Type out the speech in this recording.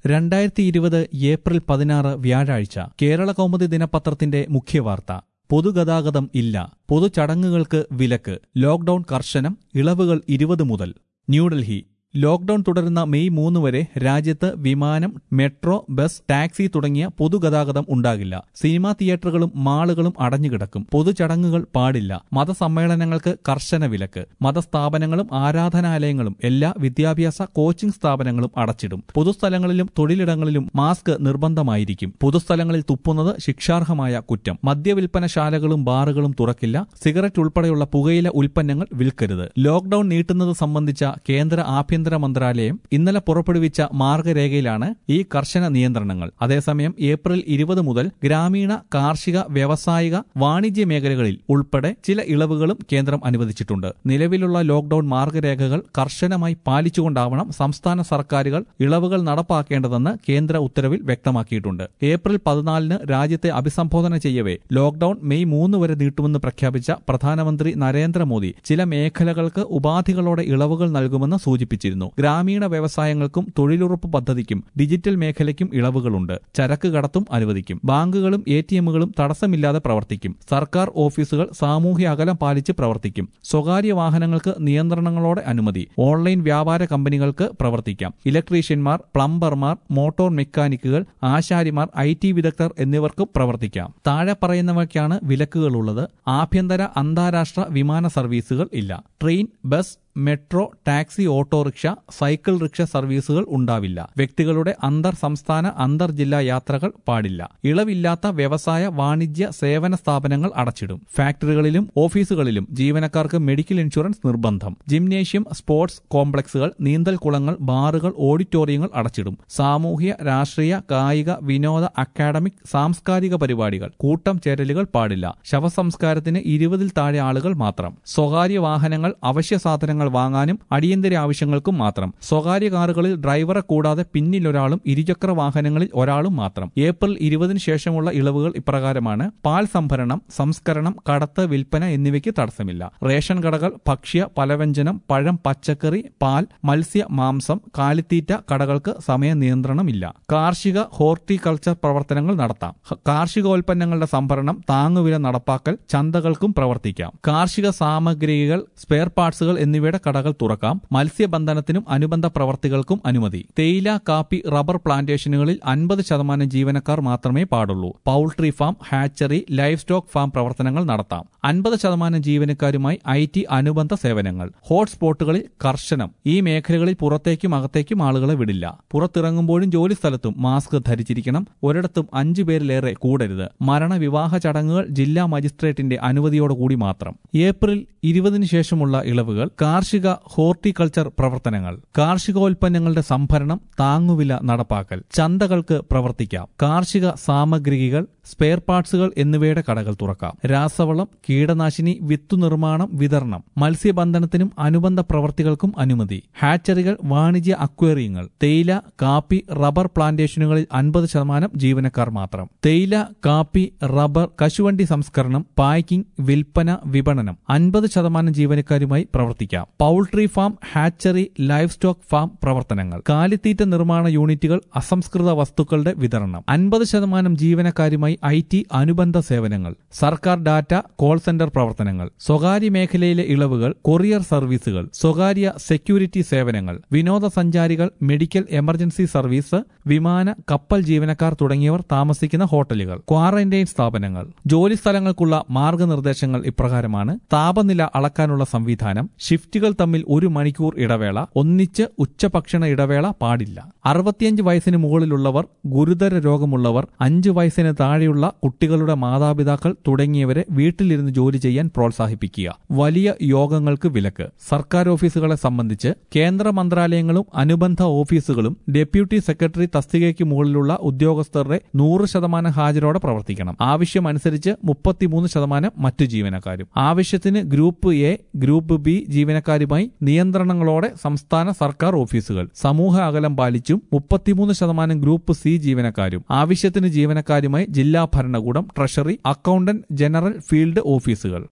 രണ്ടായിരത്തി ഇരുപത് ഏപ്രിൽ പതിനാറ് വ്യാഴാഴ്ച കേരള കൗമുദി ദിനപത്രത്തിന്റെ മുഖ്യവാർത്ത പൊതുഗതാഗതം ഇല്ല പൊതുചടങ്ങുകൾക്ക് വിലക്ക് ലോക്ഡൌൺ കർശനം ഇളവുകൾ ഇരുപത് മുതൽ ന്യൂഡൽഹി ലോക്ഡൌൺ തുടരുന്ന മെയ് മൂന്ന് വരെ രാജ്യത്ത് വിമാനം മെട്രോ ബസ് ടാക്സി തുടങ്ങിയ പൊതുഗതാഗതം ഉണ്ടാകില്ല സിനിമാ തിയേറ്ററുകളും മാളുകളും അടഞ്ഞുകിടക്കും പൊതുചടങ്ങുകൾ പാടില്ല മതസമ്മേളനങ്ങൾക്ക് കർശന വിലക്ക് മതസ്ഥാപനങ്ങളും ആരാധനാലയങ്ങളും എല്ലാ വിദ്യാഭ്യാസ കോച്ചിംഗ് സ്ഥാപനങ്ങളും അടച്ചിടും പൊതുസ്ഥലങ്ങളിലും തൊഴിലിടങ്ങളിലും മാസ്ക് നിർബന്ധമായിരിക്കും പൊതുസ്ഥലങ്ങളിൽ തുപ്പുന്നത് ശിക്ഷാർഹമായ കുറ്റം മദ്യവിൽപ്പനശാലകളും ബാറുകളും തുറക്കില്ല സിഗരറ്റ് ഉൾപ്പെടെയുള്ള പുകയില ഉൽപ്പന്നങ്ങൾ വിൽക്കരുത് ലോക്ഡൌൺ നീട്ടുന്നത് സംബന്ധിച്ച കേന്ദ്ര ആഭ്യന്തര മന്ത്രാലയം ഇന്നലെ പുറപ്പെടുവിച്ച മാർഗരേഖയിലാണ് ഈ കർശന നിയന്ത്രണങ്ങൾ അതേസമയം ഏപ്രിൽ ഇരുപത് മുതൽ ഗ്രാമീണ കാർഷിക വ്യാവസായിക വാണിജ്യ മേഖലകളിൽ ഉൾപ്പെടെ ചില ഇളവുകളും കേന്ദ്രം അനുവദിച്ചിട്ടുണ്ട് നിലവിലുള്ള ലോക്ഡൌൺ മാർഗരേഖകൾ കർശനമായി പാലിച്ചുകൊണ്ടാവണം സംസ്ഥാന സർക്കാരുകൾ ഇളവുകൾ നടപ്പാക്കേണ്ടതെന്ന് കേന്ദ്ര ഉത്തരവിൽ വ്യക്തമാക്കിയിട്ടുണ്ട് ഏപ്രിൽ പതിനാലിന് രാജ്യത്തെ അഭിസംബോധന ചെയ്യവേ ലോക്ഡൌൺ മെയ് മൂന്ന് വരെ നീട്ടുമെന്ന് പ്രഖ്യാപിച്ച പ്രധാനമന്ത്രി നരേന്ദ്രമോദി ചില മേഖലകൾക്ക് ഉപാധികളോടെ ഇളവുകൾ നൽകുമെന്ന് സൂചിപ്പിച്ചിരുന്നു ഗ്രാമീണ വ്യവസായങ്ങൾക്കും തൊഴിലുറപ്പ് പദ്ധതിക്കും ഡിജിറ്റൽ മേഖലയ്ക്കും ഇളവുകളുണ്ട് ചരക്ക് കടത്തും അനുവദിക്കും ബാങ്കുകളും എ ടി എമ്മുകളും തടസ്സമില്ലാതെ പ്രവർത്തിക്കും സർക്കാർ ഓഫീസുകൾ സാമൂഹ്യ അകലം പാലിച്ച് പ്രവർത്തിക്കും സ്വകാര്യ വാഹനങ്ങൾക്ക് നിയന്ത്രണങ്ങളോടെ അനുമതി ഓൺലൈൻ വ്യാപാര കമ്പനികൾക്ക് പ്രവർത്തിക്കാം ഇലക്ട്രീഷ്യന്മാർ പ്ലംബർമാർ മോട്ടോർ മെക്കാനിക്കുകൾ ആശാരിമാർ ഐ ടി വിദഗ്ധർ എന്നിവർക്കും പ്രവർത്തിക്കാം താഴെ പറയുന്നവയ്ക്കാണ് വിലക്കുകളുള്ളത് ആഭ്യന്തര അന്താരാഷ്ട്ര വിമാന സർവീസുകൾ ഇല്ല train bus metro taxi autorickshaw cycle rickshaw സർവീസുകൾ ഉണ്ടാവില്ല വ്യക്തികളുടെ അന്തർ സംസ്ഥാന അന്തർ ജില്ലാ യാത്രകൾ പാടില്ല ഇളവില്ലാത്ത വ്യവസായ വാണിജ്യ സേവന സ്ഥാപനങ്ങൾ അടച്ചിടും ഫാക്ടറികളിലും ഓഫീസുകളിലും ജീവനക്കാർക്ക് മെഡിക്കൽ ഇൻഷുറൻസ് നിർബന്ധം ജിംനേഷ്യം സ്പോർട്സ് കോംപ്ലക്സുകൾ നീന്തൽ കുളങ്ങൾ ബാറുകൾ ഓഡിറ്റോറിയങ്ങൾ അടച്ചിടും സാമൂഹ്യ രാഷ്ട്രീയ കായിക വിനോദ അക്കാഡമിക് സാംസ്കാരിക പരിപാടികൾ കൂട്ടം ചേരലുകൾ പാടില്ല ശവസംസ്കാരത്തിന് ഇരുപതിൽ താഴെ ആളുകൾ മാത്രം സ്വകാര്യ വാഹനങ്ങൾ അവശ്യ സാധനങ്ങൾ വാങ്ങാനും അടിയന്തര ആവശ്യങ്ങൾക്കും മാത്രം സ്വകാര്യ കാറുകളിൽ ഡ്രൈവറെ കൂടാതെ പിന്നിലൊരാളും ഇരുചക്ര വാഹനങ്ങളിൽ ഒരാളും മാത്രം ഏപ്രിൽ ഇരുപതിന് ശേഷമുള്ള ഇളവുകൾ ഇപ്രകാരമാണ് പാൽ സംഭരണം സംസ്കരണം കടത്ത് വിൽപ്പന എന്നിവയ്ക്ക് തടസ്സമില്ല റേഷൻ കടകൾ ഭക്ഷ്യ പലവ്യഞ്ജനം പഴം പച്ചക്കറി പാൽ മത്സ്യ മാംസം കാലിത്തീറ്റ കടകൾക്ക് സമയ നിയന്ത്രണമില്ല കാർഷിക ഹോർട്ടിക്കൾച്ചർ പ്രവർത്തനങ്ങൾ നടത്താം ഹ- കാർഷികോൽപ്പന്നങ്ങളുടെ സംഭരണം താങ്ങുവില നടപ്പാക്കൽ ചന്തകൾക്കും പ്രവർത്തിക്കാം കാർഷിക സാമഗ്രികൾ സ്പെയർ പാർട്സുകൾ എന്നിവയുടെ കടകൾ തുറക്കാം മത്സ്യബന്ധനത്തിനും അനുബന്ധ പ്രവർത്തികൾക്കും അനുമതി തേയില കാപ്പി റബ്ബർ പ്ലാന്റേഷനുകളിൽ അൻപത് ശതമാനം ജീവനക്കാർ മാത്രമേ പാടുള്ളൂ poultry farm hatchery livestock farm പ്രവർത്തനങ്ങൾ നടത്താം അൻപത് ശതമാനം ജീവനക്കാരുമായി ഐ ടി അനുബന്ധ സേവനങ്ങൾ ഹോട്ട്സ്പോട്ടുകളിൽ കർശനം ഈ മേഖലകളിൽ പുറത്തേക്കും അകത്തേക്കും ആളുകളെ വിടില്ല പുറത്തിറങ്ങുമ്പോഴും ജോലി സ്ഥലത്തും മാസ്ക് ധരിച്ചിരിക്കണം ഒരിടത്തും അഞ്ചു പേരിലേറെ കൂടരുത് മരണ വിവാഹ ചടങ്ങുകൾ ജില്ലാ മജിസ്ട്രേറ്റിന്റെ അനുമതിയോടുകൂടി മാത്രം ഏപ്രിൽ ഇരുപതിനു ശേഷമുള്ള ഇളവുകൾ കാർഷിക ഹോർട്ടിക്കൾച്ചർ പ്രവർത്തനങ്ങൾ കാർഷികോൽപ്പന്നങ്ങളുടെ സംഭരണം താങ്ങുവില നടപ്പാക്കൽ ചന്തകൾക്ക് പ്രവർത്തിക്കാം കാർഷിക സാമഗ്രികൾ സ്പെയർ പാർട്സുകൾ എന്നിവയുടെ കടകൾ തുറക്കാം രാസവളം കീടനാശിനി വിത്തു നിർമ്മാണം വിതരണം മത്സ്യബന്ധനത്തിനും അനുബന്ധ പ്രവർത്തികൾക്കും അനുമതി ഹാച്ചറികൾ വാണിജ്യ അക്വേറിയങ്ങൾ തേയില കാപ്പി റബ്ബർ പ്ലാന്റേഷനുകളിൽ അൻപത് ശതമാനം ജീവനക്കാർ മാത്രം തേയില കാപ്പി റബ്ബർ കശുവണ്ടി സംസ്കരണം പാക്കിംഗ് വിൽപ്പന വിപണനം അൻപത് ശതമാനം ജീവനക്കാരുമായി പ്രവർത്തിക്കാം poultry farm hatchery livestock farm പ്രവർത്തനങ്ങൾ കാലിത്തീറ്റ നിർമ്മാണ യൂണിറ്റുകൾ അസംസ്കൃത വസ്തുക്കളുടെ വിതരണം അൻപത് ശതമാനം ജീവനക്കാരുമായി ഐ ടി അനുബന്ധ സേവനങ്ങൾ സർക്കാർ ഡാറ്റ കോൾ സെന്റർ പ്രവർത്തനങ്ങൾ സ്വകാര്യ മേഖലയിലെ ഇളവുകൾ കൊറിയർ സർവീസുകൾ സ്വകാര്യ സെക്യൂരിറ്റി സേവനങ്ങൾ വിനോദസഞ്ചാരികൾ മെഡിക്കൽ എമർജൻസി സർവീസ് വിമാന കപ്പൽ ജീവനക്കാർ തുടങ്ങിയവർ താമസിക്കുന്ന ഹോട്ടലുകൾ ക്വാറന്റൈൻ സ്ഥാപനങ്ങൾ ജോലി സ്ഥലങ്ങൾക്കുള്ള മാർഗനിർദ്ദേശങ്ങൾ ഇപ്രകാരമാണ് താപനില അളക്കാനുള്ള സംവിധാനം ഷിഫ്റ്റുകൾ തമ്മിൽ ഒരു മണിക്കൂർ ഇടവേള ഒന്നിച്ച് ഉച്ചഭക്ഷണ ഇടവേള പാടില്ല അറുപത്തിയഞ്ച് വയസ്സിന് മുകളിലുള്ളവർ ഗുരുതര രോഗമുള്ളവർ അഞ്ച് വയസ്സിന് താഴെയുള്ള കുട്ടികളുടെ മാതാപിതാക്കൾ തുടങ്ങിയവരെ വീട്ടിലിരുന്ന് ജോലി ചെയ്യാൻ പ്രോത്സാഹിപ്പിക്കുക വലിയ യോഗങ്ങൾക്ക് വിലക്ക് സർക്കാർ ഓഫീസുകളെ സംബന്ധിച്ച് കേന്ദ്ര മന്ത്രാലയങ്ങളും അനുബന്ധ ഓഫീസുകളും ഡെപ്യൂട്ടി സെക്രട്ടറി തസ്തികയ്ക്ക് മുകളിലുള്ള ഉദ്യോഗസ്ഥരുടെ നൂറ് ശതമാനം ഹാജരോടെ പ്രവർത്തിക്കണം ആവശ്യമനുസരിച്ച് മുപ്പത്തിമൂന്ന് ശതമാനം മറ്റു ജീവനക്കാരും ആവശ്യത്തിന് ഗ്രൂപ്പ് എ ഗ്രൂപ്പ് ബി ജീവനക്കാരുമായി നിയന്ത്രണങ്ങളോടെ സംസ്ഥാന സർക്കാർ ഓഫീസുകൾ സമൂഹ അകലം പാലിച്ചും മുപ്പത്തിമൂന്ന് ശതമാനം ഗ്രൂപ്പ് സി ജീവനക്കാരും ആവശ്യത്തിന് ജീവനക്കാരുമായി ജില്ലാ ഭരണകൂടം ട്രഷറി അക്കൌണ്ടന്റ് ജനറൽ ഫീൽഡ് ഓഫീസുകൾ